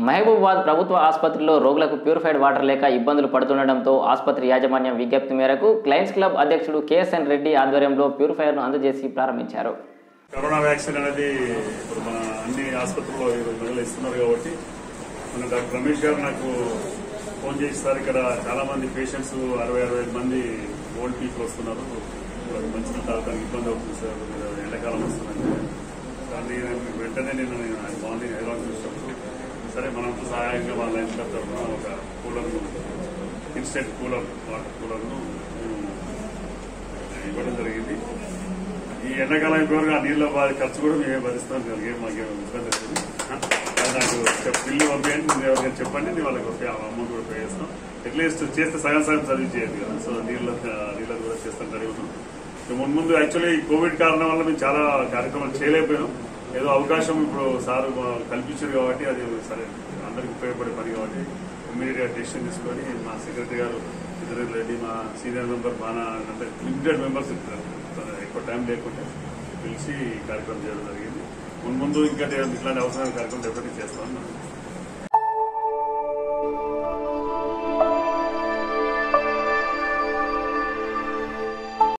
మహబూబాబాద్ ప్రభుత్వ ఆసుపత్రిలో రోగులకు ప్యూరిఫైడ్ వాటర్ లేక ఇబ్బందులు పడుతుండటంతో ఆసుపత్రి యాజమాన్యం విజ్ఞప్తి మేరకు క్లయింట్స్ క్లబ్ అధ్యక్షుడు కేఎస్ఎన్ రెడ్డి ఆధ్వర్యంలో ప్యూరిఫైర్ను అందజేసి ప్రారంభించారు కరోనా వ్యాక్సిన్ అనేది ఇప్పుడు మన అన్ని ఆసుపత్రుల్లో ఈరోజు నెలలు ఇస్తున్నారు కాబట్టి మన డాక్టర్ రమేష్ గారు నాకు ఫోన్ చేసి సార్ ఇక్కడ చాలా మంది పేషెంట్స్ అరవై అరవై ఐదు మంది ఓల్డ్ పీపుల్ వస్తున్నారు వాళ్ళకి మంచిగా తాగడానికి ఇబ్బంది అవుతుంది సార్ మీరు ఎండాకాలం వస్తుందంటే కానీ నేను వెంటనే నేను నేను మార్నింగ్ హైదరాబాద్ చూసినప్పుడు సరే మనంతా సహాయంగా వాళ్ళ ఇంట్లో తరఫున ఒక కూలర్ను ఇన్స్టెంట్ కూలర్ వాటర్ కూలర్ను నేను ఇవ్వడం జరిగింది ఈ ఎండాకాలం అయిపోయాక ఆ నీళ్ళ బాధ ఖర్చు కూడా మేమే భరిస్తాం కలిగే మాకేం ఇబ్బంది లేదు అది నాకు చెప్ బిల్లు పంపించండి మీరు ఎవరికైనా చెప్పండి నేను వాళ్ళకి ఒక అమౌంట్ కూడా పే చేస్తాం అట్లీస్ట్ చేస్తే సగం సగం చదివి చేయండి కదా సో నీళ్ళ నీళ్ళకి కూడా చేస్తాం రెడీ ఉన్నాం ఇక ముందు ముందు యాక్చువల్లీ ఈ కోవిడ్ కారణం వల్ల మేము చాలా కార్యక్రమాలు చేయలేకపోయినాం ఏదో అవకాశం ఇప్పుడు సార్ కల్పించారు కాబట్టి అది సరే అందరికి ఉపయోగపడే పని కాబట్టి ఇమ్మీడియట్ గా డెసిషన్ తీసుకొని మా సెక్రటరీ గారు సిద్ధరెడ్డి రెడ్డి మా సీనియర్ మెంబర్ బాగా అంటే లిమిటెడ్ మెంబర్స్ ఎక్కువ టైం లేకుండా పిలిచి ఈ కార్యక్రమం చేయడం జరిగింది ముందు ముందు ఇంకా ఇట్లాంటి అవసరమైన కార్యక్రమం డెఫినెట్గా చేస్తామని